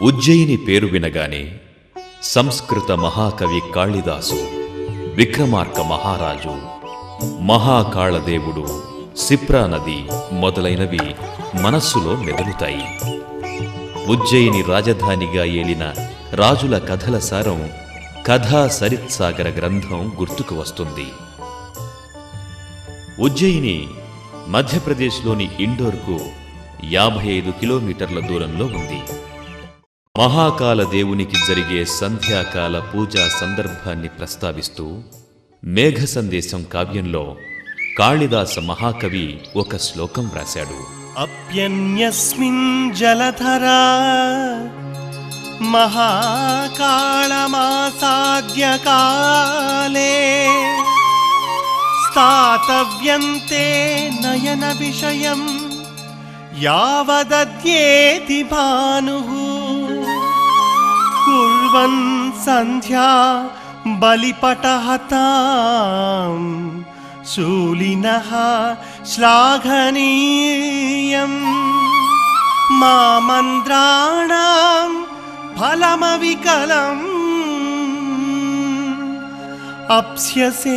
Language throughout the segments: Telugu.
ఉజ్జయిని పేరు వినగానే సంస్కృత మహాకవి కాళిదాసు విక్రమార్క మహారాజు మహాకాళదేవుడు సిప్రా నది మొదలైనవి మనస్సులో మెదులుతాయి ఉజ్జయిని రాజధానిగా ఏలిన రాజుల కథల సారం కథా సరిత్సాగర గ్రంథం గుర్తుకు వస్తుంది ఉజ్జయిని మధ్యప్రదేశ్లోని ఇండోర్కు యాభై ఐదు కిలోమీటర్ల దూరంలో ఉంది మహాకాల దేవునికి జరిగే సంధ్యాకాల పూజా సందర్భాన్ని ప్రస్తావిస్తూ మేఘ సందేశం కావ్యంలో కాళిదాస మహాకవి ఒక శ్లోకం వ్రాశాడు అప్యన్యస్మిన్ జలధరా మహాకాళమాసాద్యకాలే స్థాతవ్యంతే నయన విషయం యావదద్యేతి భానుః కుర్వన్ సంధ్యా బలిపటహతాం శూలినః శ్లాఘనీయం మామంద్రాణాం ఫలమవికలం అప్స్యసే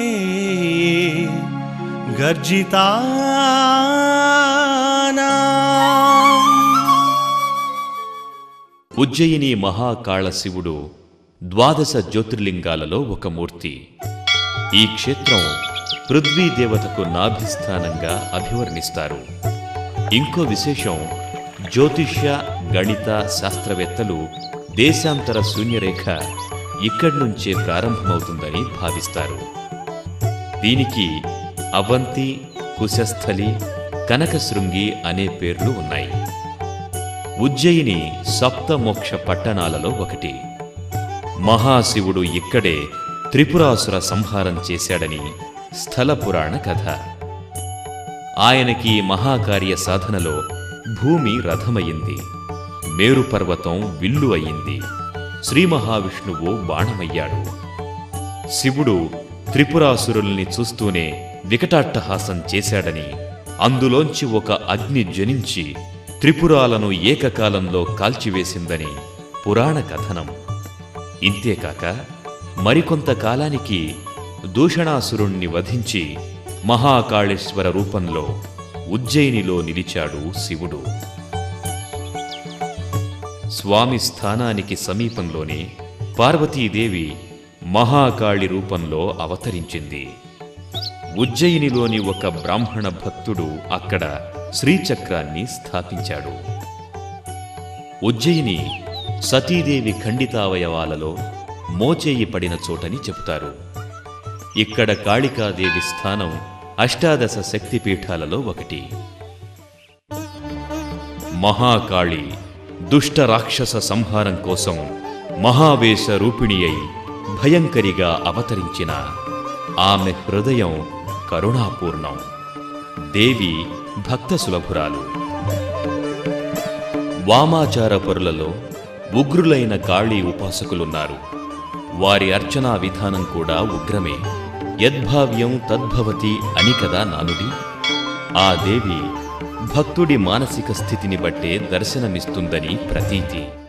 గర్జితానాం ఉజ్జయిని మహాకాళ శివుడు ద్వాదశ జ్యోతిర్లింగాలలో ఒక మూర్తి ఈ క్షేత్రం పృథ్వీ దేవతకు నాభిస్థానంగా అభివర్ణిస్తారు ఇంకో విశేషం జ్యోతిష్య గణిత శాస్త్రవేత్తలు దేశాంతర శూన్యరేఖ ఇక్కడి నుంచే ప్రారంభమవుతుందని భావిస్తారు దీనికి అవంతి కుశస్థలి కనకశృంగి అనే పేర్లు ఉన్నాయి ఉజ్జయిని సప్తమోక్ష పట్టణాలలో ఒకటి మహాశివుడు ఇక్కడే త్రిపురాసుర సంహారం చేశాడని స్థల పురాణ కథ ఆయనకి మహాకార్య సాధనలో భూమి రథమయ్యింది మేరు పర్వతం విల్లు అయ్యింది శ్రీ మహావిష్ణువు బాణమయ్యాడు శివుడు త్రిపురాసురుల్ని చూస్తూనే వికటాట్టహాసం చేశాడని అందులోంచి ఒక అగ్ని జనించి త్రిపురాలను ఏకకాలంలో కాల్చివేసిందని పురాణ కథనం ఇంతేకాక మరికొంత కాలానికి దూషణాసురుణ్ణి వధించి మహాకాళేశ్వర రూపంలో ఉజ్జయినిలో నిలిచాడు శివుడు స్వామి స్థానానికి సమీపంలోనే పార్వతీదేవి మహాకాళి రూపంలో అవతరించింది ఉజ్జయినిలోని ఒక బ్రాహ్మణ భక్తుడు అక్కడ శ్రీచక్రాన్ని స్థాపించాడు ఉజ్జయిని సతీదేవి ఖండితావయవాలలో మోచేయి పడిన చోటని చెబుతారు ఇక్కడ కాళికాదేవి స్థానం అష్టాదశ శక్తిపీఠాలలో ఒకటి మహాకాళి దుష్ట రాక్షస సంహారం కోసం మహావేశ రూపిణి అయి భయంకరిగా అవతరించిన ఆమె హృదయం కరుణాపూర్ణం దేవి భక్త సులభురాలు వామాచార పరులలో ఉగ్రులైన కాళీ ఉపాసకులున్నారు వారి అర్చనా విధానం కూడా ఉగ్రమే యద్భావ్యం తద్భవతి అని కదా నానుడి ఆ దేవి భక్తుడి మానసిక స్థితిని బట్టే దర్శనమిస్తుందని ప్రతీతి